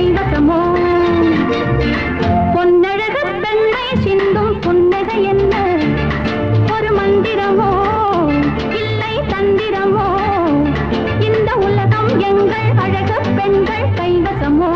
கைவசமோ பொன்னழகு பெண்ணை சிந்தும் புன்னகை என்ன ஒரு மந்திரமோ இல்லை தந்திரமோ இந்த உலகம் எங்கள் அழகு பெண்கள் கைவசமோ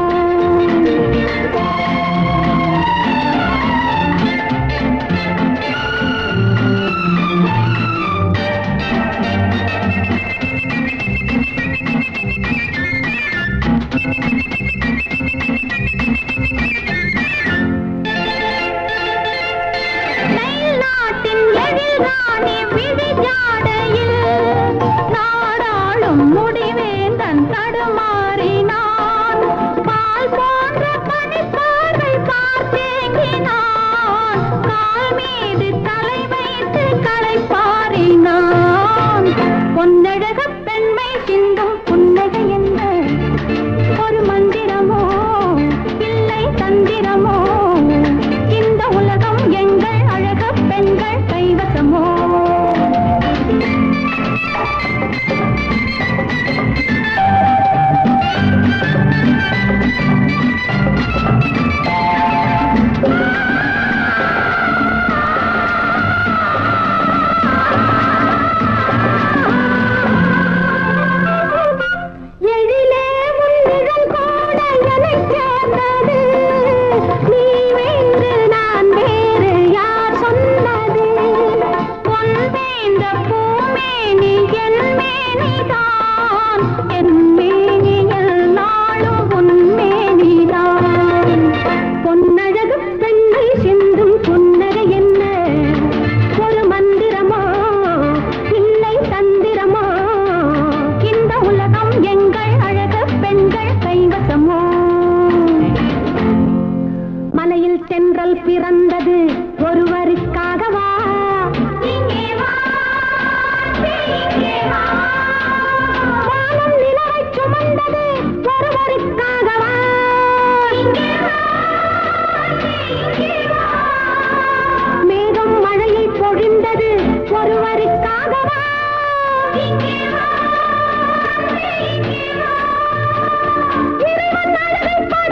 நைல் நாட்டின் எழில்ராணி விழிஜாடையில் நாடாளும் முடிவேந்தன் தடுமாறினான் பால் போன்ற பனிப்பார்வை பார்த்தேங்கினான் கால் மீது தலை வைத்து களைப்பாரினான் பொன்னழகு பெண்மை சிந்தும் புன்னகை என்ன ஒரு மந்திரமோ இல்லை தந்திரமோ இந்த உலகம் எங்கள் அழகு பெண்கள் கைவசமோ எழிலே உன்னிடம் கூட எனச் சேர்ந்தது. நீ வேறு நான் வேறு யார் சொன்னது? பொன் வேந்த பூமேனி என் மேனிதான். என் மேனியில் நாளும் உன் மேனிதான். பொன்னழகு பெண்ணை சிந்தும் புன்னகை என்ன ஒரு மந்திரமா இல்லை தந்திரமா இந்த உலகம் எங்கள் அழகு பெண்கள் கைவசமோ மலையில் சென்றல் பிறந்தது ஒருவருக்காகவா இங்கே வா, இங்கே வா. வானம் நிலவைச் சுமந்தது ஒருவருக்காகவா இங்கே வா, இங்கே வா. மேகம் மழையை பொழிந்தது ஒருவருக்காகவா இங்கே வா, இங்கே வா. இறைவன் அழகை படைத்தான்